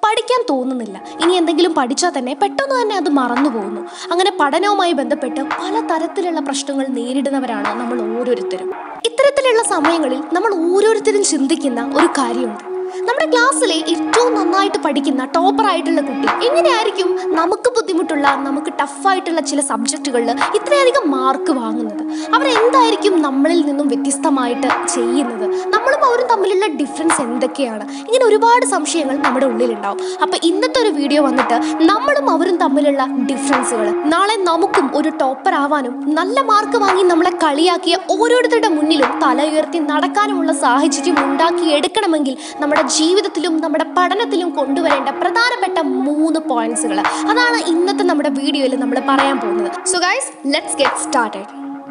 പഠിക്കാൻ തോന്നുന്നില്ല ഇനി എന്തെങ്കിലും പഠിച്ചാൽ തന്നെ പെട്ടെന്ന് തന്നെ അത് മറന്നു പോകുന്നു അങ്ങനെ പഠനവുമായി ബന്ധപ്പെട്ട് പല തരത്തിലുള്ള പ്രശ്നങ്ങൾ നേരിടുന്നവരാണ് നമ്മൾ ഓരോരുത്തരും ഇത്തരത്തിലുള്ള സമയങ്ങളിൽ നമ്മൾ ഓരോരുത്തരും ചിന്തിക്കുന്ന ഒരു കാര്യമുണ്ട് നമ്മുടെ ക്ലാസ്സിലെ ഏറ്റവും നന്നായിട്ട് പഠിക്കുന്ന ടോപ്പർ ആയിട്ടുള്ള കുട്ടി എങ്ങനെയായിരിക്കും നമുക്ക് ബുദ്ധിമുട്ടുള്ള നമുക്ക് ടഫായിട്ടുള്ള ചില സബ്ജക്റ്റുകളിൽ ഇത്രയധികം മാർക്ക് വാങ്ങുന്നത് അവരെന്തായിരിക്കും നമ്മളിൽ നിന്നും വ്യത്യസ്തമായിട്ട് ചെയ്യുന്നത് നമ്മളും അവരും തമ്മിലുള്ള ഡിഫറൻസ് എന്തൊക്കെയാണ് ഇങ്ങനെ ഒരുപാട് സംശയങ്ങൾ നമ്മുടെ ഉള്ളിലുണ്ടാവും അപ്പൊ ഇന്നത്തെ ഒരു വീഡിയോ വന്നിട്ട് നമ്മളും അവരും തമ്മിലുള്ള ഡിഫറൻസുകൾ നാളെ നമുക്കും ഒരു ടോപ്പർ ആവാനും നല്ല മാർക്ക് വാങ്ങി നമ്മളെ കളിയാക്കിയ ഓരോരുത്തരുടെ മുന്നിലും തല ഉയർത്തി നടക്കാനുമുള്ള സാഹചര്യം ഉണ്ടാക്കി എടുക്കണമെങ്കിൽ നമ്മുടെ ജീവിതത്തിലും നമ്മുടെ പഠനത്തിലും കൊണ്ടുവരേണ്ട പ്രധാനപ്പെട്ട മൂന്ന് പോയിന്റ്സുകൾ അതാണ് ഇന്നത്തെ നമ്മുടെ വീഡിയോയിൽ നമ്മൾ പറയാൻ പോകുന്നത് so guys let's get started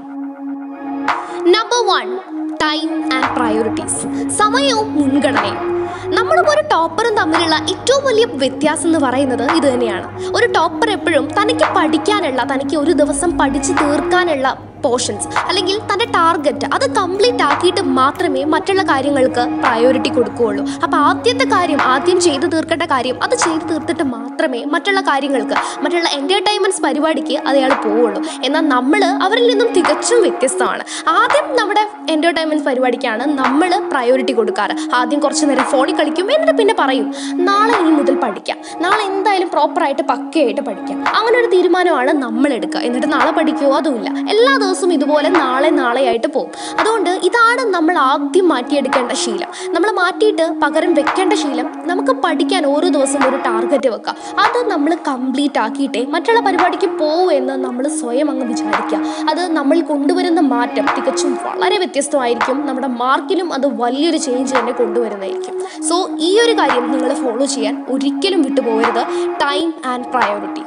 number one time and priorities സമയവും മുൻഗണനയും നമ്മളും ഒരു ടോപ്പറും തമ്മിലുള്ള ഏറ്റവും വലിയ വ്യത്യാസം എന്ന് പറയുന്നത് ഇത് തന്നെയാണ് ഒരു ടോപ്പർ എപ്പോഴും തനിക്ക് പഠിക്കാനുള്ള തനിക്ക് ഒരു ദിവസം പഠിച്ച് തീർക്കാനുള്ള പോർഷൻസ് അല്ലെങ്കിൽ തൻ്റെ ടാർഗറ്റ് അത് കംപ്ലീറ്റ് ആക്കിയിട്ട് മാത്രമേ മറ്റുള്ള കാര്യങ്ങൾക്ക് പ്രയോറിറ്റി കൊടുക്കുകയുള്ളൂ അപ്പോൾ ആദ്യത്തെ കാര്യം ആദ്യം ചെയ്തു തീർക്കേണ്ട കാര്യം അത് ചെയ്തു തീർത്തിട്ട് മാത്രമേ മറ്റുള്ള കാര്യങ്ങൾക്ക് മറ്റുള്ള എൻ്റർടൈൻമെൻറ്റ്സ് പരിപാടിക്ക് അയാൾ പോവുള്ളൂ എന്നാൽ നമ്മൾ അവരിൽ നിന്നും തികച്ചും വ്യത്യസ്തമാണ് ആദ്യം നമ്മുടെ എൻ്റർടൈൻമെൻറ്റ് പരിപാടിക്കാണ് നമ്മൾ പ്രയോറിറ്റി കൊടുക്കാറ് ആദ്യം കുറച്ച് നേരം ഫോണിൽ കളിക്കും എന്നിട്ട് പിന്നെ പറയും നാളെ ഇനി മുതൽ പഠിക്കാം നാളെ എന്തായാലും പ്രോപ്പറായിട്ട് പക്കയായിട്ട് പഠിക്കാം അങ്ങനെ ഒരു തീരുമാനമാണ് നമ്മൾ എടുക്കുക എന്നിട്ട് നാളെ പഠിക്കുമോ അതുമില്ല എല്ലാ ദിവസവും ഇതുപോലെ നാളെ നാളെയായിട്ട് പോകും അതുകൊണ്ട് ഇതാണ് നമ്മൾ ആദ്യം മാറ്റിയെടുക്കേണ്ട ശീലം നമ്മൾ മാറ്റിയിട്ട് പകരം വെക്കേണ്ട ശീലം നമുക്ക് പഠിക്കാൻ ഓരോ ദിവസം ഒരു ടാർഗറ്റ് വെക്കുക അത് നമ്മൾ കംപ്ലീറ്റ് ആക്കിയിട്ടേ മറ്റുള്ള പരിപാടിക്ക് പോവൂ എന്ന് നമ്മൾ സ്വയം അങ്ങ് വിചാരിക്കുക അത് നമ്മൾ കൊണ്ടുവരുന്ന മാറ്റം തികച്ചും വളരെ വ്യത്യസ്തമായിരിക്കും നമ്മുടെ മാർക്കിലും അത് വലിയൊരു ചേഞ്ച് തന്നെ കൊണ്ടുവരുന്നതായിരിക്കും സോ ഈ ഒരു കാര്യം നിങ്ങൾ ഫോളോ ചെയ്യാൻ ഒരിക്കലും വിട്ടുപോകരുത് time and priority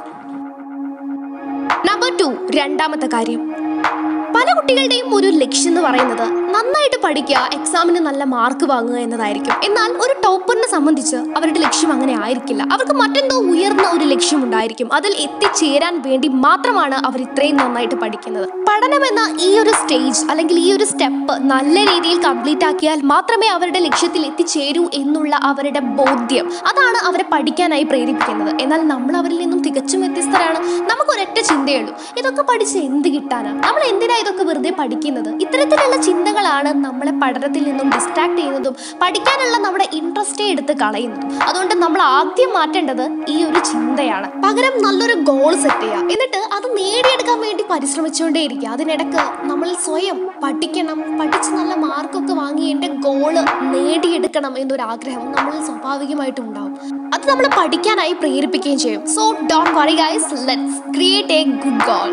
number two രണ്ടാമത്തെ കാര്യം പല കുട്ടികളുടെയും ഒരു ലക്ഷ്യം എന്ന് പറയുന്നത് നന്നായിട്ട് പഠിക്കുക എക്സാമിന് നല്ല മാർക്ക് വാങ്ങുക എന്നതായിരിക്കും എന്നാൽ ഒരു ടോപ്പറിനെ സംബന്ധിച്ച് അവരുടെ ലക്ഷ്യം അങ്ങനെ ആയിരിക്കില്ല അവർക്ക് മറ്റെന്തോ ഉയർന്ന ഒരു ലക്ഷ്യം ഉണ്ടായിരിക്കും അതിൽ എത്തിച്ചേരാൻ വേണ്ടി മാത്രമാണ് അവർ ഇത്രയും നന്നായിട്ട് പഠിക്കുന്നത് പഠനം എന്ന ഈ ഒരു സ്റ്റേജ് അല്ലെങ്കിൽ ഈ ഒരു സ്റ്റെപ്പ് നല്ല രീതിയിൽ കംപ്ലീറ്റ് ആക്കിയാൽ മാത്രമേ അവരുടെ ലക്ഷ്യത്തിൽ എത്തിച്ചേരൂ എന്നുള്ള അവരുടെ ബോധ്യം അതാണ് അവരെ പഠിക്കാനായി പ്രേരിപ്പിക്കുന്നത് എന്നാൽ നമ്മൾ അവരിൽ നിന്നും തികച്ചും വ്യത്യസ്തരാണ് നമുക്ക് ഒരൊറ്റ ചിന്തയുള്ളൂ ഇതൊക്കെ പഠിച്ച് എന്ത് കിട്ടാനാണ് നമ്മൾ എന്തിനാ ഇതൊക്കെ വെറുതെ പഠിക്കുന്നത് ഇത്തരത്തിലുള്ള ചിന്തകളാണ് നമ്മളെ പഠനത്തിൽ നിന്നും ഡിസ്ട്രാക്ട് ചെയ്യുന്നതും പഠിക്കാനുള്ള നമ്മുടെ ഇൻട്രസ്റ്റേ എടുത്ത് കളയുന്നതും അതുകൊണ്ട് നമ്മൾ ആദ്യം മാറ്റേണ്ടത് ഈ ഒരു ചിന്തയാണ് പകരം നല്ലൊരു ഗോൾ സെറ്റ് ചെയ്യുക എന്നിട്ട് അത് നേടിയെടുക്കാൻ വേണ്ടി പരിശ്രമിച്ചുകൊണ്ടേയിരിക്കുക അതിനിടക്ക് നമ്മൾ സ്വയം പഠിക്കണം പഠിച്ച് നല്ല മാർക്കൊക്കെ വാങ്ങി എൻ്റെ ഗോള് നേടിയെടുക്കണം എന്നൊരു ആഗ്രഹം നമ്മളിൽ സ്വാഭാവികമായിട്ടും ഉണ്ടാവും അത് നമ്മൾ പഠിക്കാനായി പ്രേരിപ്പിക്കുകയും ചെയ്യും so don't worry guys let's create a good goal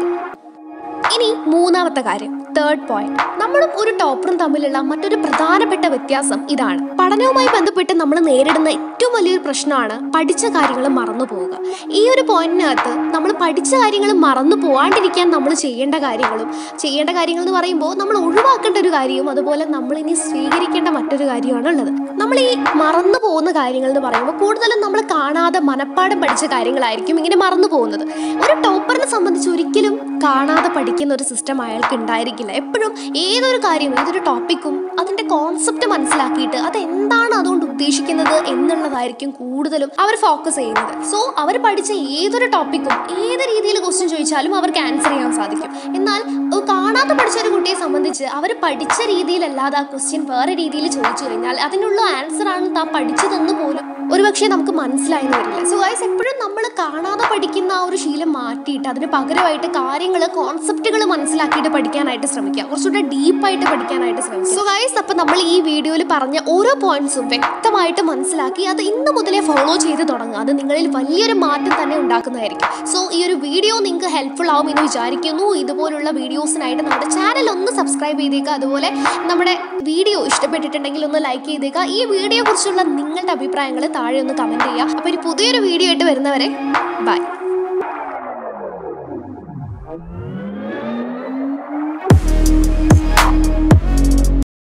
ഇനി മൂന്നാമത്തെ കാര്യം തേർഡ് പോയിന്റ് നമ്മളും ഒരു ടോപ്പറും തമ്മിലുള്ള മറ്റൊരു പ്രധാനപ്പെട്ട വ്യത്യാസം ഇതാണ് പഠനവുമായി ബന്ധപ്പെട്ട് നമ്മൾ നേരിടുന്ന ഏറ്റവും വലിയൊരു പ്രശ്നമാണ് പഠിച്ച കാര്യങ്ങൾ മറന്നു പോവുക ഈ ഒരു പോയിന്റിനകത്ത് നമ്മൾ പഠിച്ച കാര്യങ്ങൾ മറന്നു പോവാണ്ടിരിക്കാൻ നമ്മൾ ചെയ്യേണ്ട കാര്യങ്ങളും ചെയ്യേണ്ട കാര്യങ്ങൾ എന്ന് പറയുമ്പോൾ നമ്മൾ ഒഴിവാക്കേണ്ട ഒരു കാര്യവും അതുപോലെ നമ്മൾ ഇനി സ്വീകരിക്കേണ്ട മറ്റൊരു കാര്യമാണ് ഉള്ളത് നമ്മൾ ഈ മറന്നു പോകുന്ന കാര്യങ്ങൾ എന്ന് പറയുമ്പോൾ കൂടുതലും നമ്മൾ കാണാതെ മനപ്പാടം പഠിച്ച കാര്യങ്ങളായിരിക്കും ഇങ്ങനെ മറന്നു പോകുന്നത് ഒരു ടോപ്പറിനെ സംബന്ധിച്ച് ഒരിക്കലും കാണാതെ പഠിക്കുന്ന ഒരു സിസ്റ്റം അയാൾക്ക് ഉണ്ടായിരിക്കില്ല എപ്പോഴും ഏതൊരു കാര്യം ഏതൊരു ടോപ്പിക്കും അതിൻ്റെ കോൺസെപ്റ്റ് മനസ്സിലാക്കിയിട്ട് അത് എന്താണ് അതുകൊണ്ട് ഉദ്ദേശിക്കുന്നത് എന്നുള്ളതായിരിക്കും കൂടുതലും അവർ ഫോക്കസ് ചെയ്യുന്നത് സോ അവർ പഠിച്ച ഏതൊരു ടോപ്പിക്കും ഏത് രീതിയിൽ ക്വസ്റ്റ്യൻ ചോദിച്ചാലും അവർക്ക് ആൻസർ ചെയ്യാൻ സാധിക്കും എന്നാൽ ഒരു കാണാതെ പഠിച്ച ഒരു കുട്ടിയെ സംബന്ധിച്ച് അവർ പഠിച്ച രീതിയിലല്ലാതെ ആ ക്വസ്റ്റ്യൻ വേറെ രീതിയിൽ ചോദിച്ചു കഴിഞ്ഞാൽ അതിനുള്ള ആൻസർ ആണ് താൻ പഠിച്ചതെന്ന് പോലും ഒരുപക്ഷെ നമുക്ക് മനസ്സിലായെന്ന് വരില്ല സോ ഗൈസ് എപ്പോഴും നമ്മൾ കാണാതെ പഠിക്കുന്ന ആ ഒരു ശീലം മാറ്റിയിട്ട് അതിന് പകരമായിട്ട് കാര്യങ്ങൾ കോൺസെപ്റ്റുകൾ മനസ്സിലാക്കിയിട്ട് പഠിക്കാനായിട്ട് ശ്രമിക്കുക കുറച്ചുകൂടെ ഡീപ്പായിട്ട് പഠിക്കാനായിട്ട് ശ്രമിക്കുക സോ ഗൈസ് അപ്പോൾ നമ്മൾ ഈ വീഡിയോയിൽ പറഞ്ഞ ഓരോ പോയിന്റ്സും വ്യക്തമായിട്ട് മനസ്സിലാക്കി അത് ഇന്ന് മുതലേ ഫോളോ ചെയ്ത് തുടങ്ങുക അത് നിങ്ങളിൽ വലിയൊരു മാറ്റം തന്നെ ഉണ്ടാക്കുന്നതായിരിക്കും സോ ഈ ഒരു വീഡിയോ നിങ്ങൾക്ക് ഹെൽപ്ഫുൾ ആവും എന്ന് വിചാരിക്കുന്നു ഇതുപോലുള്ള വീഡിയോസിനായിട്ട് നമ്മുടെ ചാനൽ ഒന്ന് സബ്സ്ക്രൈബ് ചെയ്തേക്കുക അതുപോലെ നമ്മുടെ വീഡിയോ ഇഷ്ടപ്പെട്ടിട്ടുണ്ടെങ്കിൽ ഒന്ന് ലൈക്ക് ചെയ്തേക്കുക ഈ വീഡിയോ കുറിച്ചുള്ള നിങ്ങളുടെ അഭിപ്രായങ്ങൾ താഴെ ഒന്ന് കമൻറ്റ് ചെയ്യുക അപ്പോൾ ഒരു പുതിയൊരു വീഡിയോ ആയിട്ട് വരുന്നവരെ ബൈ